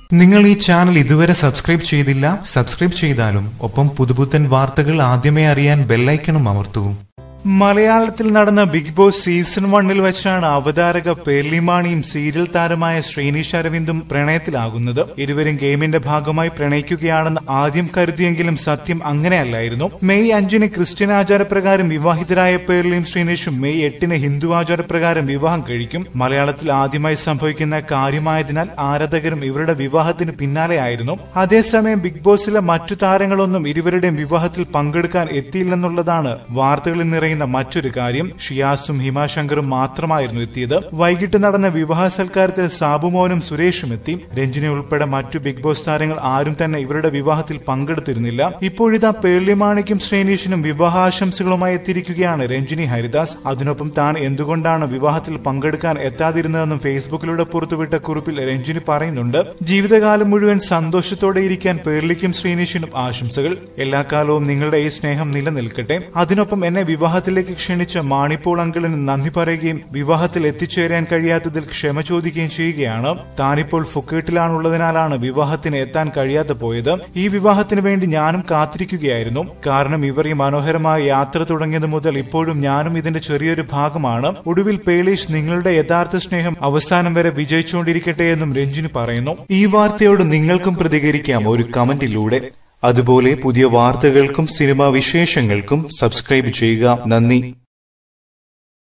നിങ്ങൾ ഈ ചാനൽ ഇതുവരെ സബ്സ്ക്രൈബ് ചെയ്തില്ല സബ്സ്ക്രൈബ് ചെയ്താലും ഒപ്പം പുതുപുത്തൻ വാർത്തകൾ ആദ്യമേ അറിയാൻ ബെല്ലൈക്കണും അമർത്തൂ മലയാളത്തിൽ നടന്ന ബിഗ് ബോസ് സീസൺ വണ്ണിൽ വെച്ചാണ് അവതാരക പേർലിമാണിയും സീരിയൽ താരമായ ശ്രീനിഷ് അരവിന്ദും പ്രണയത്തിലാകുന്നത് ഇരുവരും ഗെയിമിന്റെ ഭാഗമായി പ്രണയിക്കുകയാണെന്ന് ആദ്യം കരുതിയെങ്കിലും സത്യം അങ്ങനെയല്ലായിരുന്നു മെയ് അഞ്ചിന് ക്രിസ്ത്യൻ ആചാരപ്രകാരം വിവാഹിതരായ പേർലിയും ശ്രീനിഷും മെയ് എട്ടിന് ഹിന്ദു ആചാരപ്രകാരം വിവാഹം കഴിക്കും മലയാളത്തിൽ ആദ്യമായി സംഭവിക്കുന്ന കാര്യമായതിനാൽ ആരാധകരും ഇവരുടെ വിവാഹത്തിന് പിന്നാലെയായിരുന്നു അതേസമയം ബിഗ് ബോസിലെ മറ്റു താരങ്ങളൊന്നും ഇരുവരുടെയും വിവാഹത്തിൽ പങ്കെടുക്കാൻ എത്തിയില്ലെന്നുള്ളതാണ് വാർത്തകളിൽ നിറയുന്ന മറ്റൊരു കാര്യം ഷിയാസും ഹിമാശങ്കറും മാത്രമായിരുന്നു എത്തിയത് വൈകിട്ട് നടന്ന വിവാഹ സൽക്കാരത്തിൽ സാബുമോനും സുരേഷും എത്തി രഞ്ജിനി ഉൾപ്പെടെ മറ്റു ബിഗ് ബോസ് താരങ്ങൾ ആരും തന്നെ ഇവരുടെ വിവാഹത്തിൽ പങ്കെടുത്തിരുന്നില്ല ഇപ്പോഴിതാ പേർലിമാണിക്കും ശ്രീനീഷിനും വിവാഹാശംസകളുമായി എത്തിയിരിക്കുകയാണ് രഞ്ജിനി ഹരിദാസ് അതിനൊപ്പം താൻ എന്തുകൊണ്ടാണ് വിവാഹത്തിൽ പങ്കെടുക്കാൻ എത്താതിരുന്നതെന്നും ഫേസ്ബുക്കിലൂടെ പുറത്തുവിട്ട കുറിപ്പിൽ രഞ്ജിനി പറയുന്നുണ്ട് ജീവിതകാലം മുഴുവൻ സന്തോഷത്തോടെ ഇരിക്കാൻ പേർലിക്കും ശ്രീനീഷിനും ആശംസകൾ എല്ലാ കാലവും നിങ്ങളുടെ ഈ സ്നേഹം നിലനിൽക്കട്ടെ അതിനൊപ്പം എന്നെ വിവാഹത്തിലേക്ക് ക്ഷണിച്ച മാണിപ്പോൾ അങ്കിളിന് നന്ദി പറയുകയും വിവാഹത്തിൽ എത്തിച്ചേരാൻ കഴിയാത്തതിൽ ക്ഷമ ചോദിക്കുകയും ചെയ്യുകയാണ് താനിപ്പോൾ ഫുക്കേട്ടിലാണുള്ളതിനാലാണ് വിവാഹത്തിന് എത്താൻ കഴിയാതെ പോയത് ഈ വിവാഹത്തിന് വേണ്ടി ഞാനും കാത്തിരിക്കുകയായിരുന്നു കാരണം ഇവർ ഈ മനോഹരമായ യാത്ര തുടങ്ങിയത് മുതൽ ഇപ്പോഴും ഞാനും ഇതിന്റെ ചെറിയൊരു ഭാഗമാണ് ഒടുവിൽ പേളീഷ് നിങ്ങളുടെ യഥാർത്ഥ സ്നേഹം അവസാനം വരെ വിജയിച്ചുകൊണ്ടിരിക്കട്ടെ എന്നും രഞ്ജിനി പറയുന്നു ഈ വാർത്തയോട് നിങ്ങൾക്കും പ്രതികരിക്കാം ഒരു കമന്റിലൂടെ അതുപോലെ പുതിയ വാർത്തകൾക്കും സിനിമാ വിശേഷങ്ങൾക്കും സബ്സ്ക്രൈബ് ചെയ്യുക നന്ദി